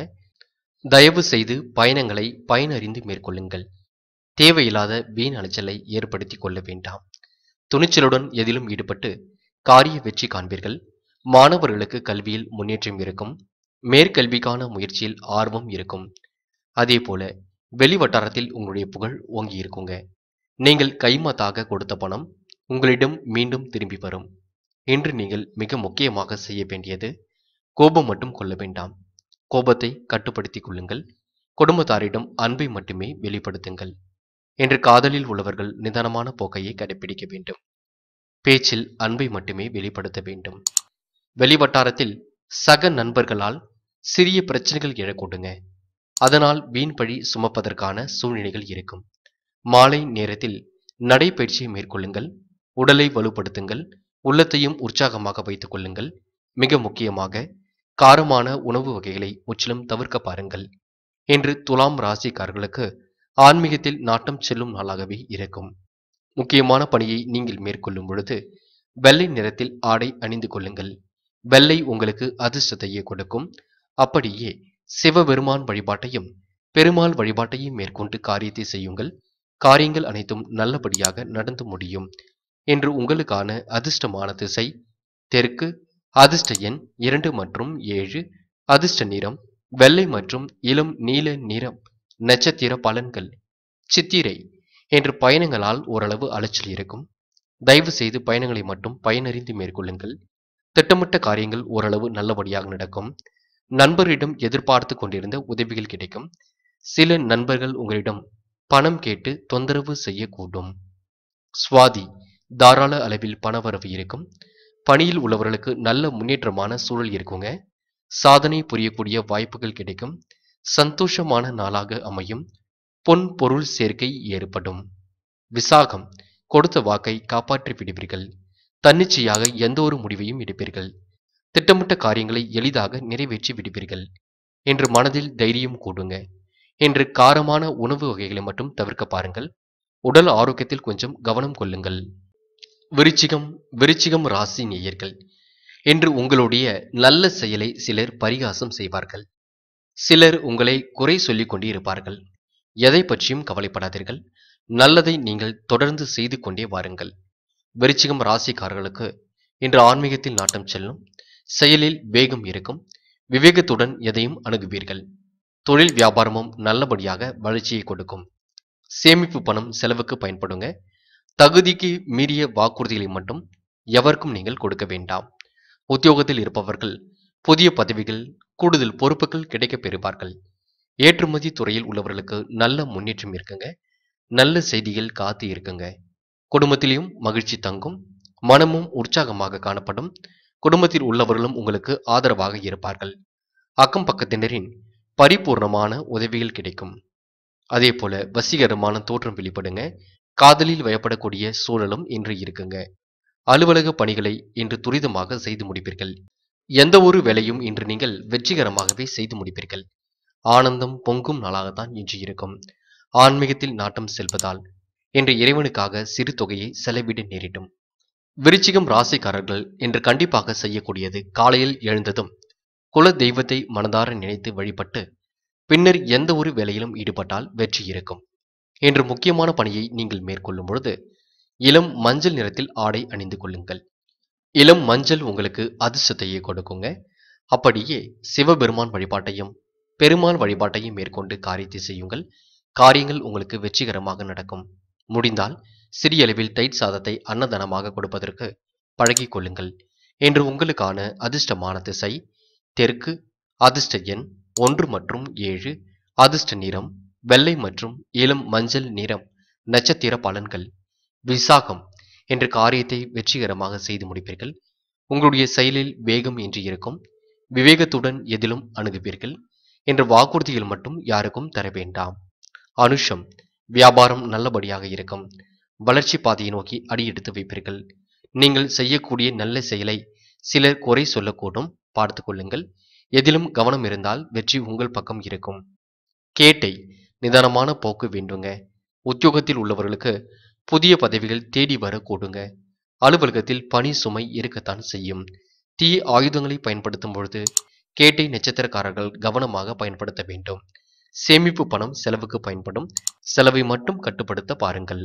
Speaker 1: தயவு செய்து பயணங்களை பயனறிந்து மேற்கொள்ளுங்கள் தேவையில்லாத வீண் அலைச்சலை ஏற்படுத்தி கொள்ள வேண்டாம் துணிச்சலுடன் எதிலும் ஈடுபட்டு காரிய வெற்றி காண்பீர்கள் மாணவர்களுக்கு கல்வியில் முன்னேற்றம் இருக்கும் மேற்கல்விக்கான முயற்சியில் ஆர்வம் இருக்கும் அதே போல வெளி வட்டாரத்தில் உங்களுடைய புகழ் ஓங்கி இருக்குங்க நீங்கள் கைமாத்தாக கொடுத்த பணம் உங்களிடம் மீண்டும் திரும்பி வரும் இன்று நீங்கள் மிக முக்கியமாக செய்ய வேண்டியது கோபம் மட்டும் கொள்ள வேண்டாம் கோபத்தை கட்டுப்படுத்திக் கொள்ளுங்கள் குடும்பத்தாரிடம் அன்பை மட்டுமே வெளிப்படுத்துங்கள் என்று காதலில் உள்ளவர்கள் நிதானமான போக்கையை கடைபிடிக்க வேண்டும் பேச்சில் அன்பை மட்டுமே வெளிப்படுத்த வேண்டும் வெளிவட்டாரத்தில் சக நண்பர்களால் சிறிய பிரச்சனைகள் எழக்கூடுங்க அதனால் வீண் பழி சுமப்பதற்கான சூழ்நிலைகள் இருக்கும் மாலை நேரத்தில் நடைப்பயிற்சியை மேற்கொள்ளுங்கள் உடலை வலுப்படுத்துங்கள் உள்ளத்தையும் உற்சாகமாக வைத்துக் கொள்ளுங்கள் மிக முக்கியமாக காரமான உணவு வகைகளை முற்றிலும் தவிர்க்க பாருங்கள் என்று துலாம் ராசிக்காரர்களுக்கு ஆன்மீகத்தில் நாட்டம் செல்லும் நாளாகவே இருக்கும் முக்கியமான பணியை நீங்கள் மேற்கொள்ளும் பொழுது வெள்ளை நிறத்தில் ஆடை அணிந்து கொள்ளுங்கள் வெள்ளை உங்களுக்கு அதிர்ஷ்டத்தையே கொடுக்கும் அப்படியே சிவபெருமான் வழிபாட்டையும் பெருமாள் வழிபாட்டையும் மேற்கொண்டு காரியத்தை செய்யுங்கள் காரியங்கள் அனைத்தும் நல்லபடியாக நடந்து முடியும் என்று உங்களுக்கான அதிர்ஷ்டமான திசை தெற்கு அதிர்ஷ்ட எண் இரண்டு மற்றும் ஏழு அதிர்ஷ்ட நிறம் வெள்ளை மற்றும் இளம் நீல நிறம் நட்சத்திர பலன்கள் சித்திரை என்று பயணங்களால் ஓரளவு அலைச்சல் இருக்கும் தயவு செய்து பயணங்களை மட்டும் பயனறிந்து மேற்கொள்ளுங்கள் திட்டமிட்ட காரியங்கள் ஓரளவு நல்லபடியாக நடக்கும் நண்பரிடம் எதிர்பார்த்து கொண்டிருந்த உதவிகள் கிடைக்கும் சில நண்பர்கள் உங்களிடம் பணம் கேட்டு தொந்தரவு செய்யக்கூடும் சுவாதி தாராள அளவில் பணவரவு இருக்கும் பணியில் உள்ளவர்களுக்கு நல்ல முன்னேற்றமான சூழல் இருக்குங்க சாதனை புரியக்கூடிய வாய்ப்புகள் கிடைக்கும் சந்தோஷமான நாளாக அமையும் பொன் பொருள் சேர்க்கை ஏற்படும் விசாகம் கொடுத்த வாக்கை காப்பாற்றி விடுவீர்கள் தன்னிச்சையாக எந்த ஒரு முடிவையும் எடுப்பீர்கள் திட்டமிட்ட காரியங்களை எளிதாக நிறைவேற்றி விடுவீர்கள் என்று மனதில் தைரியம் கூடுங்க என்று காரமான உணவு வகைகளை மட்டும் தவிர்க்க பாருங்கள் உடல் ஆரோக்கியத்தில் கொஞ்சம் கவனம் கொள்ளுங்கள் விருச்சிகம் விருச்சிகம் ராசி நேயர்கள் என்று உங்களுடைய நல்ல செயலை சிலர் பரிகாசம் செய்வார்கள் சிலர் உங்களை குறை சொல்லிக் கொண்டே இருப்பார்கள் எதை பற்றியும் கவலைப்படாதீர்கள் நல்லதை நீங்கள் தொடர்ந்து செய்து கொண்டே வாருங்கள் விருச்சிகம் ராசிக்காரர்களுக்கு இன்று ஆன்மீகத்தில் நாட்டம் செல்லும் செயலில் வேகம் இருக்கும் விவேகத்துடன் எதையும் அணுகுவீர்கள் தொழில் வியாபாரமும் நல்லபடியாக வளர்ச்சியை கொடுக்கும் சேமிப்பு பணம் செலவுக்கு பயன்படுங்க தகுதிக்கு மீறிய வாக்குறுதிகளை மட்டும் எவருக்கும் நீங்கள் கொடுக்க வேண்டாம் உத்தியோகத்தில் இருப்பவர்கள் புதிய பதவிகள் கூடுதல் பொறுப்புகள் கிடைக்கப் பெறுவார்கள் ஏற்றுமதி துறையில் உள்ளவர்களுக்கு நல்ல முன்னேற்றம் இருக்குங்க நல்ல செய்திகள் காத்து இருக்குங்க குடும்பத்திலையும் மகிழ்ச்சி தங்கும் மனமும் உற்சாகமாக காணப்படும் குடும்பத்தில் உள்ளவர்களும் உங்களுக்கு ஆதரவாக இருப்பார்கள் அக்கம் பக்கத்தினரின் பரிபூர்ணமான உதவிகள் கிடைக்கும் அதே போல வசீகரமான தோற்றம் வெளிப்படுங்க காதலில் வயப்படக்கூடிய சூழலும் இன்று இருக்குங்க அலுவலக பணிகளை இன்று துரிதமாக செய்து முடிப்பீர்கள் எந்த ஒரு வேலையும் இன்று நீங்கள் வெற்றிகரமாகவே செய்து முடிப்பீர்கள் ஆனந்தம் பொங்கும் நாளாகத்தான் இன்று இருக்கும் ஆன்மீகத்தில் நாட்டம் செல்வதால் இன்று இறைவனுக்காக சிறு தொகையை செலவிட நேரிடும் விருச்சிகம் ராசிக்காரர்கள் இன்று கண்டிப்பாக செய்யக்கூடியது காலையில் எழுந்ததும் குல தெய்வத்தை மனதார நினைத்து வழிபட்டு பின்னர் எந்த ஒரு வேலையிலும் ஈடுபட்டால் வெற்றி இருக்கும் என்று முக்கியமான பணியை நீங்கள் மேற்கொள்ளும் பொழுது இளம் மஞ்சள் நிறத்தில் ஆடை அணிந்து கொள்ளுங்கள் இளம் மஞ்சள் உங்களுக்கு அதிர்ஷ்டத்தையே கொடுக்குங்க அப்படியே சிவபெருமான் வழிபாட்டையும் பெருமாள் வழிபாட்டையும் மேற்கொண்டு காரியத்தை செய்யுங்கள் காரியங்கள் உங்களுக்கு வெற்றிகரமாக நடக்கும் முடிந்தால் சிறிய அளவில் தைட் சாதத்தை அன்னதானமாக கொடுப்பதற்கு பழகிக் கொள்ளுங்கள் என்று உங்களுக்கான அதிர்ஷ்டமான திசை தெற்கு அதிர்ஷ்ட எண் ஒன்று மற்றும் ஏழு அதிர்ஷ்ட நிறம் வெள்ளை மற்றும் இளம் மஞ்சள் நிறம் நட்சத்திர பலன்கள் விசாகம் என்ற காரியத்தை வெற்றிகரமாக செய்து முடிப்பீர்கள் உங்களுடைய செயலில் வேகம் என்று இருக்கும் விவேகத்துடன் எதிலும் அணுகுவீர்கள் என்ற வாக்குறுதிகள் மட்டும் யாருக்கும் தர வேண்டாம் அனுஷம் வியாபாரம் நல்லபடியாக இருக்கும் வளர்ச்சி பாதையை நோக்கி அடியெடுத்து வைப்பீர்கள் நீங்கள் செய்யக்கூடிய நல்ல செயலை சிலர் குறை சொல்லக்கூடும் பார்த்து கொள்ளுங்கள் எதிலும் கவனம் இருந்தால் வெற்றி உங்கள் பக்கம் இருக்கும் கேட்டை நிதானமான போக்கு வேண்டுங்க உத்தியோகத்தில் உள்ளவர்களுக்கு புதிய பதவிகள் தேடி வர கூடுங்க அலுவலகத்தில் பணி சுமை இருக்கத்தான் செய்யும் தீ ஆயுதங்களை பயன்படுத்தும் பொழுது கேட்டை நட்சத்திரக்காரர்கள் கவனமாக பயன்படுத்த வேண்டும் சேமிப்பு பணம் செலவுக்கு பயன்படும் செலவை மட்டும் கட்டுப்படுத்த பாருங்கள்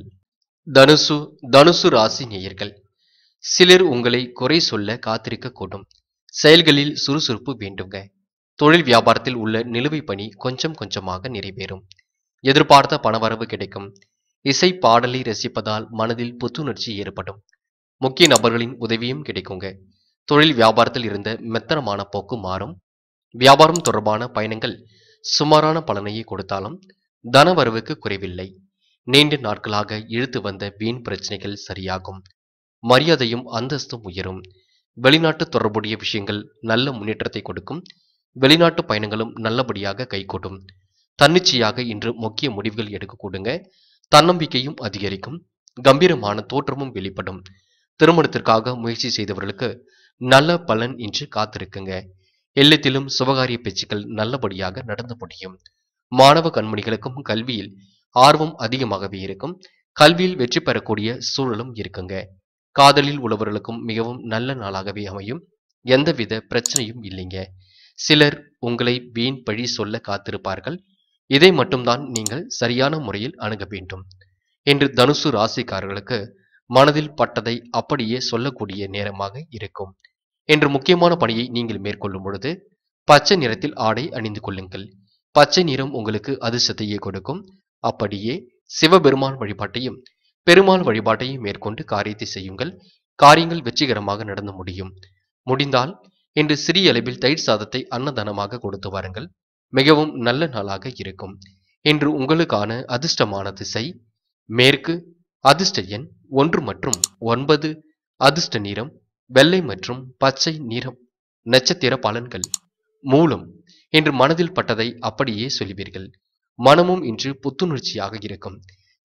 Speaker 1: தனுசு தனுசு ராசி நேயர்கள் சிலர் உங்களை குறை சொல்ல காத்திருக்க கூடும் செயல்களில் சுறுசுறுப்பு வேண்டுங்க தொழில் வியாபாரத்தில் உள்ள நிலுவை பணி கொஞ்சம் கொஞ்சமாக நிறைவேறும் எதிர்பார்த்த பணவரவு கிடைக்கும் இசை பாடலை ரசிப்பதால் மனதில் புத்துணர்ச்சி ஏற்படும் முக்கிய நபர்களின் உதவியும் கிடைக்குங்க தொழில் வியாபாரத்தில் இருந்த மெத்தனமான போக்கு மாறும் வியாபாரம் தொடர்பான பயணங்கள் சுமாரான பலனையே கொடுத்தாலும் தனவரவுக்கு குறைவில்லை நீண்ட நாட்களாக இழுத்து வந்த வீண் பிரச்சனைகள் சரியாகும் மரியாதையும் அந்தஸ்தும் உயரும் வெளிநாட்டு தொடர்புடைய விஷயங்கள் நல்ல முன்னேற்றத்தை கொடுக்கும் வெளிநாட்டு பயணங்களும் நல்லபடியாக கைகூடும் தன்னிச்சையாக இன்று முக்கிய முடிவுகள் எடுக்க கூடுங்க தன்னம்பிக்கையும் அதிகரிக்கும் கம்பீரமான தோற்றமும் வெளிப்படும் திருமணத்திற்காக முயற்சி செய்தவர்களுக்கு நல்ல பலன் இன்று காத்திருக்குங்க இல்லத்திலும் சுபகாரிய பேச்சுக்கள் நல்லபடியாக நடந்து முடியும் மாணவ கண்மணிகளுக்கும் கல்வியில் ஆர்வம் அதிகமாகவே இருக்கும் கல்வியில் வெற்றி பெறக்கூடிய சூழலும் இருக்குங்க காதலில் உள்ளவர்களுக்கும் மிகவும் நல்ல நாளாகவே அமையும் எந்தவித பிரச்சனையும் இல்லைங்க சிலர் உங்களை வீண் பழி சொல்ல காத்திருப்பார்கள் இதை மட்டும்தான் நீங்கள் சரியான முறையில் அணுக வேண்டும் என்று தனுசு ராசிக்காரர்களுக்கு மனதில் பட்டதை அப்படியே சொல்லக்கூடிய நேரமாக இருக்கும் என்று முக்கியமான பணியை நீங்கள் மேற்கொள்ளும் பொழுது பச்சை நிறத்தில் ஆடை அணிந்து கொள்ளுங்கள் பச்சை நிறம் உங்களுக்கு அதிர்ஷ்டத்தையே கொடுக்கும் அப்படியே சிவபெருமான் வழிபாட்டையும் பெருமாள் வழிபாட்டையும் மேற்கொண்டு காரியத்தை செய்யுங்கள் காரியங்கள் வெற்றிகரமாக நடந்து முடியும் முடிந்தால் இன்று சிறிய அளவில் தயிர் சாதத்தை அன்னதானமாக கொடுத்து வாருங்கள் மிகவும் நல்ல நாளாக இருக்கும் இன்று உங்களுக்கான அதிர்ஷ்டமான திசை மேற்கு அதிர்ஷ்ட எண் ஒன்று மற்றும் ஒன்பது அதிர்ஷ்ட நிறம் வெள்ளை மற்றும் பச்சை நிறம் நட்சத்திர பலன்கள் மூலம் என்று மனதில் பட்டதை அப்படியே சொல்லுவீர்கள் மனமும் இன்று புத்துணர்ச்சியாக இருக்கும்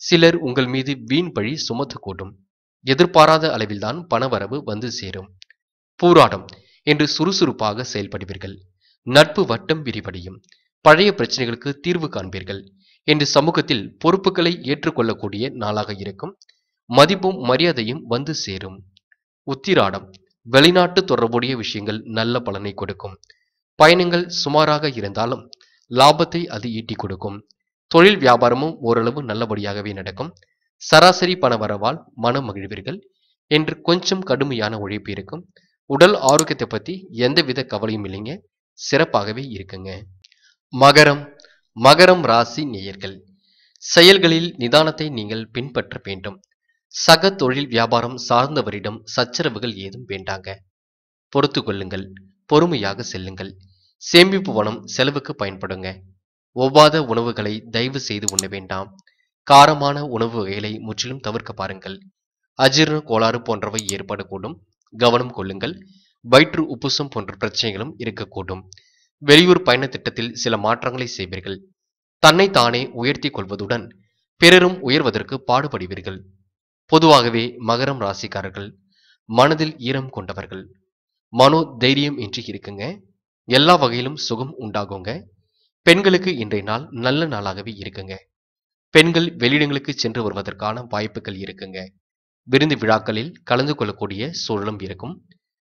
Speaker 1: சிலர் உங்கள் மீது வீண் பழி சுமத்தக்கூடும் எதிர்பாராத அளவில்தான் பணவரவு வந்து சேரும் பூராடம் என்று சுறுசுறுப்பாக செயல்படுவீர்கள் நட்பு வட்டம் விரிவடையும் பழைய பிரச்சனைகளுக்கு தீர்வு காண்பீர்கள் என்று சமூகத்தில் பொறுப்புகளை ஏற்றுக்கொள்ளக்கூடிய நாளாக இருக்கும் மதிப்பும் மரியாதையும் வந்து சேரும் உத்திராடம் வெளிநாட்டு தொடர்புடைய விஷயங்கள் நல்ல பலனை கொடுக்கும் பயணங்கள் சுமாராக இருந்தாலும் லாபத்தை அது ஈட்டிக் கொடுக்கும் தொழில் வியாபாரமும் ஓரளவு நல்லபடியாகவே நடக்கும் சராசரி பண வரவால் மனம் மகிழ்வீர்கள் என்று கொஞ்சம் கடுமையான உழைப்பு இருக்கும் உடல் ஆரோக்கியத்தை பத்தி எந்தவித கவலையும் இல்லைங்க சிறப்பாகவே இருக்குங்க மகரம் மகரம் ராசி நேயர்கள் செயல்களில் நிதானத்தை நீங்கள் பின்பற்ற வேண்டும் சக தொழில் வியாபாரம் சார்ந்தவரிடம் சச்சரவுகள் ஏதும் வேண்டாங்க பொறுத்து கொள்ளுங்கள் பொறுமையாக செல்லுங்கள் சேமிப்பு பணம் செலவுக்கு பயன்படுங்க ஒவ்வாத உணவுகளை தயவு செய்து உண்ண வேண்டாம் காரமான உணவு வகைகளை முற்றிலும் தவிர்க்க பாருங்கள் அஜீரண கோளாறு போன்றவை ஏற்படக்கூடும் கவனம் கொள்ளுங்கள் வயிற்று உப்புசம் போன்ற பிரச்சனைகளும் இருக்கக்கூடும் வெளியூர் பயண திட்டத்தில் சில மாற்றங்களை செய்வீர்கள் தன்னை தானே உயர்த்தி கொள்வதுடன் பிறரும் உயர்வதற்கு பாடுபடுவீர்கள் பொதுவாகவே மகரம் ராசிக்காரர்கள் மனதில் ஈரம் கொண்டவர்கள் மனோ தைரியம் இன்றி இருக்குங்க எல்லா வகையிலும் சுகம் உண்டாகுங்க பெண்களுக்கு இன்றைய நாள் நல்ல நாளாகவே இருக்குங்க பெண்கள் வெளியிடங்களுக்கு சென்று வருவதற்கான வாய்ப்புகள் இருக்குங்க விருந்து விழாக்களில் கலந்து கொள்ளக்கூடிய சூழலும் இருக்கும்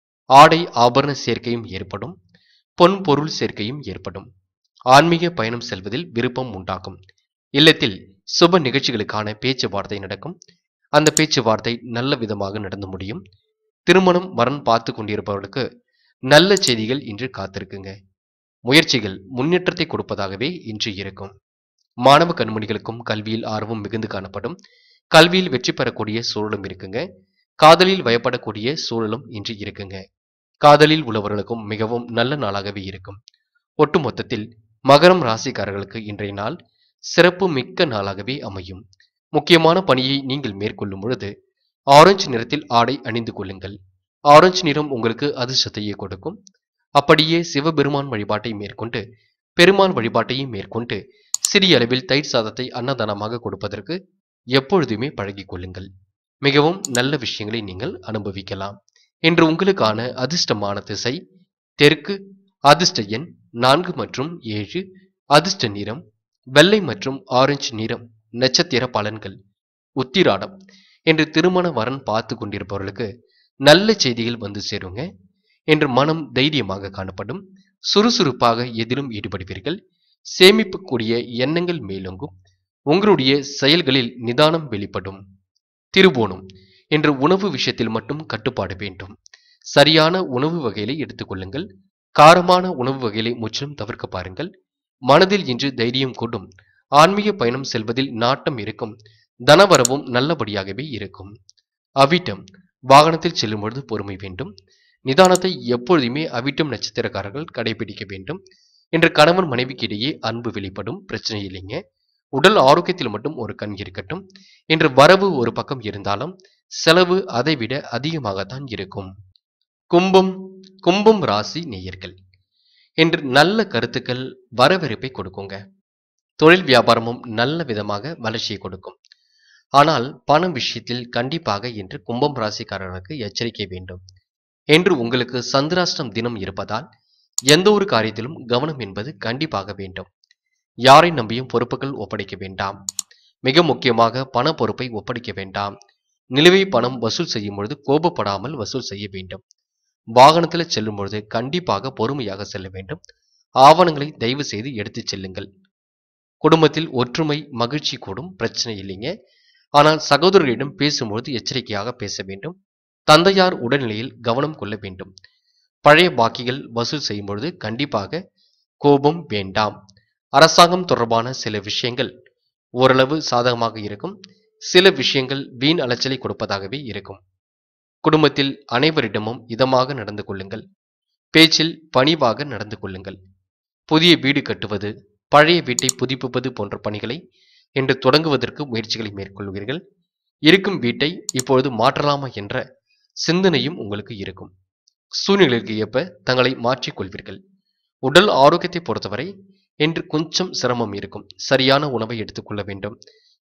Speaker 1: ஆடை ஆபரண சேர்க்கையும் ஏற்படும் பொன் பொருள் சேர்க்கையும் ஏற்படும் ஆன்மீக பயணம் செல்வதில் விருப்பம் உண்டாகும் இல்லத்தில் சுப நிகழ்ச்சிகளுக்கான பேச்சுவார்த்தை நடக்கும் அந்த பேச்சுவார்த்தை நல்ல விதமாக நடந்து முடியும் திருமணம் வரன் பார்த்து கொண்டிருப்பவர்களுக்கு நல்ல செய்திகள் இன்று காத்திருக்குங்க முயற்சிகள் முன்னேற்றத்தை கொடுப்பதாகவே இன்று இருக்கும் மாணவ கண்மணிகளுக்கும் கல்வியில் ஆர்வம் மிகுந்து காணப்படும் கல்வியில் வெற்றி பெறக்கூடிய சூழலும் இருக்குங்க காதலில் வயப்படக்கூடிய சூழலும் இன்று இருக்குங்க காதலில் உள்ளவர்களுக்கும் மிகவும் நல்ல நாளாகவே இருக்கும் ஒட்டுமொத்தத்தில் மகரம் ராசிக்காரர்களுக்கு இன்றைய நாள் சிறப்பு மிக்க நாளாகவே அமையும் முக்கியமான பணியை நீங்கள் மேற்கொள்ளும் பொழுது ஆரஞ்சு நிறத்தில் ஆடை அணிந்து கொள்ளுங்கள் ஆரஞ்சு நிறம் உங்களுக்கு அதிர்ஷ்டத்தையே கொடுக்கும் அப்படியே சிவபெருமான் வழிபாட்டை மேற்கொண்டு பெருமான் வழிபாட்டையும் மேற்கொண்டு சிறிய அளவில் தயிர் சாதத்தை அன்னதானமாக கொடுப்பதற்கு எப்பொழுதுமே பழகிக் கொள்ளுங்கள் மிகவும் நல்ல விஷயங்களை நீங்கள் அனுபவிக்கலாம் இன்று உங்களுக்கான அதிர்ஷ்டமான திசை தெற்கு அதிர்ஷ்ட எண் நான்கு மற்றும் ஏழு அதிர்ஷ்ட நிறம் வெள்ளை மற்றும் ஆரஞ்சு நிறம் நட்சத்திர பலன்கள் உத்திராடம் என்று திருமண வரன் பார்த்து கொண்டிருப்பவர்களுக்கு நல்ல செய்திகள் வந்து சேருங்க என்று மனம் தைரியமாக காணப்படும் சுறுசுறுப்பாக எதிலும் ஈடுபடுவீர்கள் சேமிப்புக்கூடிய எண்ணங்கள் மேலோங்கும் உங்களுடைய செயல்களில் நிதானம் வெளிப்படும் திருவோணம் என்று உணவு விஷயத்தில் மட்டும் கட்டுப்பாடு வேண்டும் சரியான உணவு வகைகளை எடுத்துக்கொள்ளுங்கள் காரமான உணவு வகைகளை முற்றிலும் தவிர்க்க பாருங்கள் மனதில் இன்று தைரியம் கூடும் ஆன்மீக பயணம் செல்வதில் நாட்டம் இருக்கும் தனவரவும் நல்லபடியாகவே இருக்கும் அவிட்டம் வாகனத்தில் செல்லும் பொழுது பொறுமை வேண்டும் நிதானத்தை எப்பொழுதுமே அவிட்டம் நட்சத்திரக்காரர்கள் கடைபிடிக்க வேண்டும் என்று கணவன் மனைவிக்கு இடையே அன்பு வெளிப்படும் பிரச்சனை இல்லைங்க உடல் ஆரோக்கியத்தில் மட்டும் ஒரு கண் இருக்கட்டும் என்று வரவு ஒரு பக்கம் இருந்தாலும் செலவு அதைவிட அதிகமாகத்தான் இருக்கும் கும்பம் கும்பம் ராசி நேயர்கள் என்று நல்ல கருத்துக்கள் வரவேற்பை கொடுக்குங்க தொழில் வியாபாரமும் நல்ல விதமாக வளர்ச்சியை கொடுக்கும் ஆனால் பணம் விஷயத்தில் கண்டிப்பாக இன்று கும்பம் ராசிக்காரர்களுக்கு எச்சரிக்கை வேண்டும் என்று உங்களுக்கு சந்திராஷ்டம் தினம் இருப்பதால் எந்த ஒரு காரியத்திலும் கவனம் என்பது கண்டிப்பாக வேண்டும் யாரை நம்பியும் பொறுப்புகள் ஒப்படைக்க வேண்டாம் மிக முக்கியமாக பண பொறுப்பை ஒப்படைக்க வேண்டாம் நிலுவை பணம் வசூல் செய்யும் பொழுது கோபப்படாமல் வசூல் செய்ய வேண்டும் வாகனத்தில் செல்லும் பொழுது கண்டிப்பாக பொறுமையாக செல்ல வேண்டும் ஆவணங்களை தயவு செய்து எடுத்துச் செல்லுங்கள் குடும்பத்தில் ஒற்றுமை மகிழ்ச்சி கூடும் பிரச்சனை இல்லைங்க ஆனால் சகோதரர்களிடம் பேசும்பொழுது எச்சரிக்கையாக பேச வேண்டும் தந்தையார் உடல்நிலையில் கவனம் கொள்ள வேண்டும் பழைய பாக்கிகள் வசூல் செய்யும் பொழுது கண்டிப்பாக கோபம் வேண்டாம் அரசாங்கம் தொடர்பான சில விஷயங்கள் ஓரளவு சாதகமாக இருக்கும் சில விஷயங்கள் வீண் அலைச்சலை கொடுப்பதாகவே இருக்கும் குடும்பத்தில் அனைவரிடமும் இதமாக நடந்து கொள்ளுங்கள் பேச்சில் பணிவாக நடந்து கொள்ளுங்கள் புதிய வீடு கட்டுவது பழைய வீட்டை புதுப்பிப்பது போன்ற பணிகளை இன்று தொடங்குவதற்கு முயற்சிகளை மேற்கொள்வீர்கள் இருக்கும் வீட்டை இப்பொழுது மாற்றலாமா என்ற சிந்தனையும் உங்களுக்கு இருக்கும் சூழ்நிலைக்கு ஏற்ப தங்களை மாற்றிக் கொள்வீர்கள் உடல் ஆரோக்கியத்தை பொறுத்தவரை இன்று கொஞ்சம் சிரமம் இருக்கும் சரியான உணவை எடுத்துக்கொள்ள வேண்டும்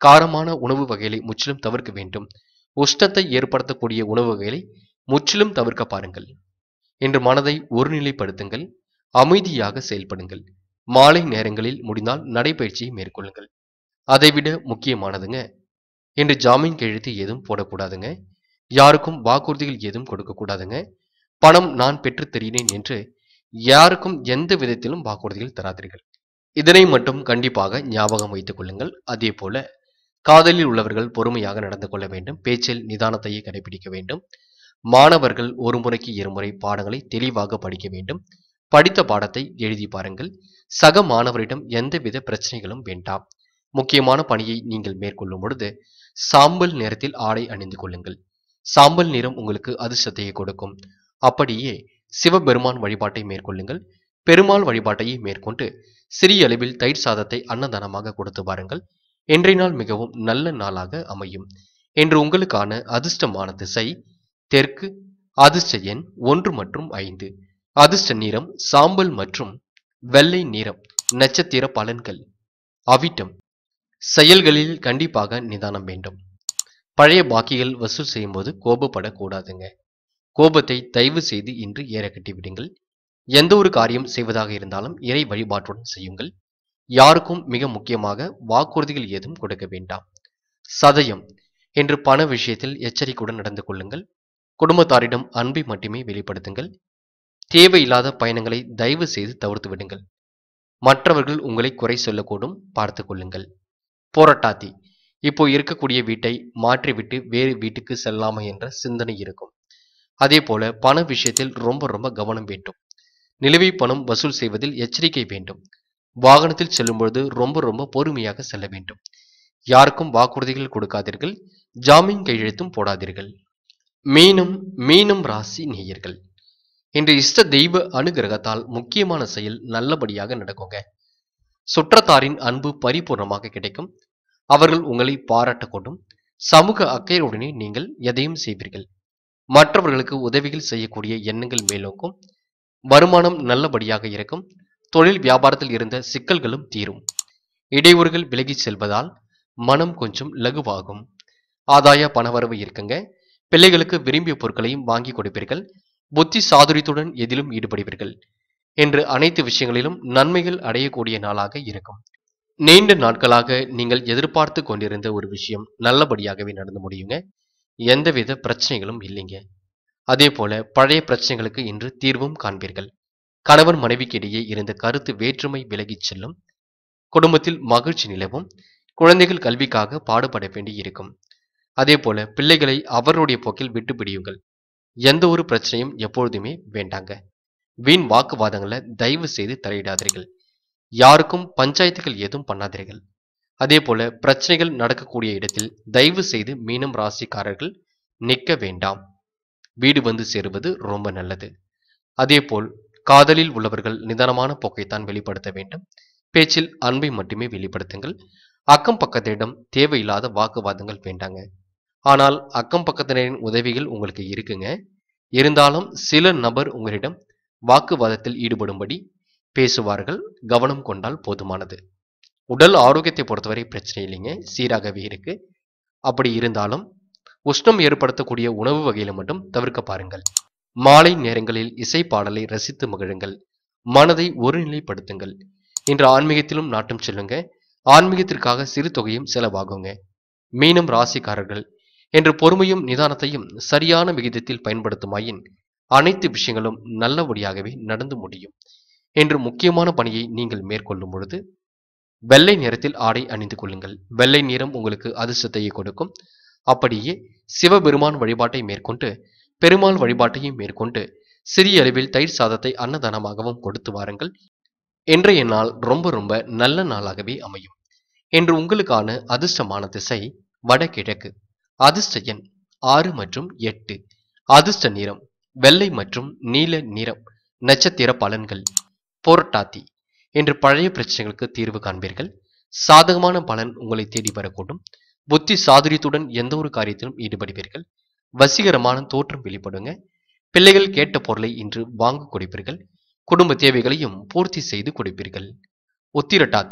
Speaker 1: காரமான உணவு வகைகளை முற்றிலும் தவிர்க்க வேண்டும் உஷ்ணத்தை ஏற்படுத்தக்கூடிய உணவு வகைகளை முற்றிலும் தவிர்க்க பாருங்கள் இன்று மனதை ஒருநிலைப்படுத்துங்கள் அமைதியாக செயல்படுங்கள் மாலை நேரங்களில் முடிந்தால் நடைபயிற்சியை மேற்கொள்ளுங்கள் அதைவிட முக்கியமானதுங்க இன்று ஜாமீன் கையெழுத்து ஏதும் போடக்கூடாதுங்க யாருக்கும் வாக்குறுதிகள் ஏதும் கொடுக்க கூடாதுங்க பணம் நான் பெற்றுத் தருகிறேன் என்று யாருக்கும் எந்த விதத்திலும் வாக்குறுதிகள் தராதீர்கள் இதனை மட்டும் கண்டிப்பாக ஞாபகம் வைத்துக் கொள்ளுங்கள் அதே போல காதலில் உள்ளவர்கள் பொறுமையாக நடந்து கொள்ள வேண்டும் பேச்சில் நிதானத்தையே கடைபிடிக்க வேண்டும் மாணவர்கள் ஒரு முறைக்கு இருமுறை பாடங்களை தெளிவாக படிக்க வேண்டும் படித்த பாடத்தை எழுதி பாருங்கள் சக மாணவரிடம் எந்தவித பிரச்சனைகளும் வேண்டாம் முக்கியமான பணியை நீங்கள் மேற்கொள்ளும் பொழுது சாம்பல் நிறத்தில் ஆடை அணிந்து கொள்ளுங்கள் சாம்பல் நிறம் உங்களுக்கு அதிர்ஷ்டத்தையே கொடுக்கும் அப்படியே சிவபெருமான் வழிபாட்டை மேற்கொள்ளுங்கள் பெருமாள் வழிபாட்டையே மேற்கொண்டு சிறிய அளவில் தயிர் சாதத்தை அன்னதானமாக கொடுத்து பாருங்கள் இன்றைய நாள் மிகவும் நல்ல நாளாக அமையும் இன்று உங்களுக்கான அதிர்ஷ்டமான திசை தெற்கு அதிர்ஷ்ட எண் ஒன்று மற்றும் ஐந்து அதிர்ஷ்ட நிறம் சாம்பல் மற்றும் வெள்ளை நிறம் நட்சத்திர பலன்கள் அவிட்டம் செயல்களில் கண்டிப்பாக நிதானம் வேண்டும் பழைய பாக்கிகள் வசூல் செய்யும்போது கோபப்படக்கூடாதுங்க கோபத்தை தயவு செய்து இன்று ஏற கட்டி விடுங்கள் எந்த ஒரு காரியம் செய்வதாக இருந்தாலும் இறை வழிபாட்டுடன் செய்யுங்கள் யாருக்கும் மிக முக்கியமாக வாக்குறுதிகள் ஏதும் கொடுக்க வேண்டாம் சதயம் என்று பண விஷயத்தில் எச்சரிக்கையுடன் நடந்து கொள்ளுங்கள் குடும்பத்தாரிடம் அன்பை மட்டுமே வெளிப்படுத்துங்கள் தேவையில்லாத பயணங்களை தயவு செய்து தவிர்த்து விடுங்கள் மற்றவர்கள் உங்களை குறை சொல்லக்கூடும் பார்த்து கொள்ளுங்கள் போராட்டாத்தி இப்போ இருக்கக்கூடிய வீட்டை மாற்றிவிட்டு வேறு வீட்டுக்கு செல்லாமா என்ற சிந்தனை இருக்கும் அதே போல பண விஷயத்தில் ரொம்ப ரொம்ப கவனம் வேண்டும் நிலுவை பணம் வசூல் செய்வதில் எச்சரிக்கை வேண்டும் வாகனத்தில் செல்லும் பொழுது ரொம்ப ரொம்ப பொறுமையாக செல்ல வேண்டும் யாருக்கும் வாக்குறுதிகள் கொடுக்காதீர்கள் ஜாமீன் கையெழுத்தும் போடாதீர்கள் மீனம் மீனம் ராசி நேயர்கள் இன்று இஷ்ட தெய்வ அனுகிரகத்தால் முக்கியமான செயல் நல்லபடியாக நடக்குங்க சுற்றத்தாரின் அன்பு பரிபூர்ணமாக கிடைக்கும் அவர்கள் உங்களை பாராட்டக்கூடும் சமூக அக்கறையுடனே நீங்கள் எதையும் செய்வீர்கள் மற்றவர்களுக்கு உதவிகள் செய்யக்கூடிய எண்ணங்கள் மேலோக்கும் வருமானம் நல்லபடியாக இருக்கும் தொழில் வியாபாரத்தில் இருந்த சிக்கல்களும் தீரும் இடையூறுகள் விலகிச் செல்வதால் மனம் கொஞ்சம் லகுவாகும் ஆதாய பணவரவு இருக்குங்க பிள்ளைகளுக்கு விரும்பிய பொருட்களையும் வாங்கி கொடுப்பீர்கள் புத்தி சாதுரியத்துடன் எதிலும் ஈடுபடுவீர்கள் என்று அனைத்து விஷயங்களிலும் நன்மைகள் அடையக்கூடிய நாளாக இருக்கும் நீண்ட நாட்களாக நீங்கள் எதிர்பார்த்து கொண்டிருந்த ஒரு விஷயம் நல்லபடியாகவே நடந்து முடியுங்க எந்தவித பிரச்சனைகளும் இல்லைங்க அதே போல பழைய பிரச்சனைகளுக்கு இன்று தீர்வும் காண்பீர்கள் கணவன் மனைவிக்கு இடையே இருந்த கருத்து வேற்றுமை விலகிச் செல்லும் குடும்பத்தில் மகிழ்ச்சி நிலவும் குழந்தைகள் கல்விக்காக பாடுபட வேண்டி இருக்கும் அதே போல பிள்ளைகளை அவர்களுடைய போக்கில் விட்டு பிடியுங்கள் எந்த ஒரு பிரச்சனையும் எப்பொழுதுமே வேண்டாங்க வீண் வாக்குவாதங்களை தயவு செய்து தலையிடாதீர்கள் யாருக்கும் பஞ்சாயத்துகள் ஏதும் பண்ணாதீர்கள் அதே போல பிரச்சனைகள் நடக்கக்கூடிய இடத்தில் தயவு செய்து மீனம் ராசிக்காரர்கள் நிற்க வேண்டாம் வீடு வந்து சேருவது ரொம்ப நல்லது அதேபோல் காதலில் உள்ளவர்கள் நிதானமான போக்கைத்தான் வெளிப்படுத்த வேண்டும் பேச்சில் அன்பை மட்டுமே வெளிப்படுத்துங்கள் அக்கம் பக்கத்திடம் தேவையில்லாத வாக்குவாதங்கள் வேண்டாங்க ஆனால் அக்கம் பக்கத்தினரின் உதவிகள் உங்களுக்கு இருக்குங்க இருந்தாலும் சில நபர் உங்களிடம் வாக்குவாதத்தில் ஈடுபடும்படி பேசுவார்கள் கவனம் கொண்டால் போதுமானது உடல் ஆரோக்கியத்தை பொறுத்தவரை பிரச்சனை இல்லைங்க சீராகவே இருக்கு அப்படி இருந்தாலும் உஷ்ணம் ஏற்படுத்தக்கூடிய உணவு வகையில மட்டும் தவிர்க்க பாருங்கள் மாலை நேரங்களில் இசை பாடலை ரசித்து மகிழுங்கள் மனதை ஒருநிலைப்படுத்துங்கள் இன்று ஆன்மீகத்திலும் நாட்டம் செல்லுங்க ஆன்மீகத்திற்காக சிறு தொகையும் செலவாகுங்க மீனம் ராசிக்காரர்கள் என்று பொறுமையும் நிதானத்தையும் சரியான விகிதத்தில் பயன்படுத்துமாயின் அனைத்து விஷயங்களும் நல்லபடியாகவே நடந்து முடியும் என்று முக்கியமான பணியை நீங்கள் மேற்கொள்ளும் பொழுது வெள்ளை நிறத்தில் ஆடை அணிந்து கொள்ளுங்கள் வெள்ளை நிறம் உங்களுக்கு அதிர்ஷ்டத்தையே கொடுக்கும் அப்படியே சிவபெருமான் வழிபாட்டை மேற்கொண்டு பெருமாள் வழிபாட்டையும் மேற்கொண்டு சிறிய அளவில் தயிர் சாதத்தை அன்னதானமாகவும் கொடுத்து வாருங்கள் இன்றைய நாள் ரொம்ப ரொம்ப நல்ல நாளாகவே அமையும் என்று உங்களுக்கான அதிர்ஷ்டமான திசை வடகிழக்கு அதிர்ஷ்ட எண் ஆறு மற்றும் எட்டு அதிர்ஷ்ட நிறம் வெள்ளை மற்றும் நீல நிறம் நட்சத்திர பலன்கள் போரட்டாத்தி என்று பழைய பிரச்சனைகளுக்கு தீர்வு காண்பீர்கள் சாதகமான பலன் உங்களை தேடி வரக்கூடும் புத்தி சாதுரியத்துடன் எந்த ஒரு காரியத்திலும் ஈடுபடுவீர்கள் வசீகரமான தோற்றம் வெளிப்படுங்க பிள்ளைகள் கேட்ட பொருளை இன்று வாங்க கொடுப்பீர்கள் குடும்ப தேவைகளையும் பூர்த்தி செய்து கொடுப்பீர்கள் உத்திரட்டாத்தி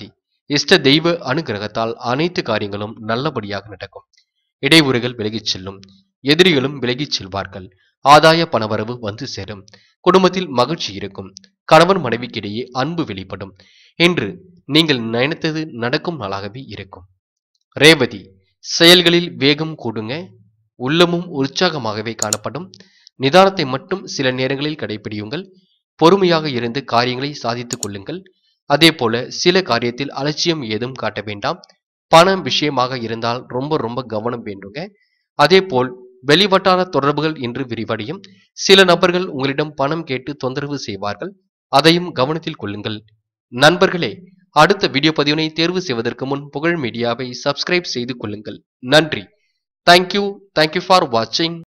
Speaker 1: இஷ்ட தெய்வ அனுகிரகத்தால் அனைத்து காரியங்களும் நல்லபடியாக நடக்கும் இடையூறுகள் விலகிச் செல்லும் எதிரிகளும் விலகிச் செல்வார்கள் ஆதாய பணவரவு வந்து சேரும் குடும்பத்தில் மகிழ்ச்சி இருக்கும் கணவன் மனைவிக்கிடையே அன்பு வெளிப்படும் என்று நீங்கள் நினைத்தது நடக்கும் நாளாகவே இருக்கும் ரேவதி செயல்களில் வேகம் கூடுங்க உள்ளமும் உற்சாகமாகவே காணப்படும் நிதானத்தை மட்டும் சில நேரங்களில் கடைபிடியுங்கள் பொறுமையாக இருந்து காரியங்களை சாதித்துக் கொள்ளுங்கள் அதே போல சில காரியத்தில் அலட்சியம் ஏதும் காட்ட வேண்டாம் பணம் விஷயமாக இருந்தால் ரொம்ப ரொம்ப கவனம் வேண்டுங்க அதே போல் வெளிவட்டார தொடர்புகள் இன்று விரிவடையும் சில நபர்கள் உங்களிடம் பணம் கேட்டு தொந்தரவு செய்வார்கள் அதையும் கவனத்தில் கொள்ளுங்கள் நண்பர்களே அடுத்த வீடியோ பதிவினை தேர்வு செய்வதற்கு முன் புகழ் மீடியாவை சப்ஸ்கிரைப் செய்து கொள்ளுங்கள் நன்றி தேங்க்யூ தேங்க்யூ ஃபார் வாட்சிங்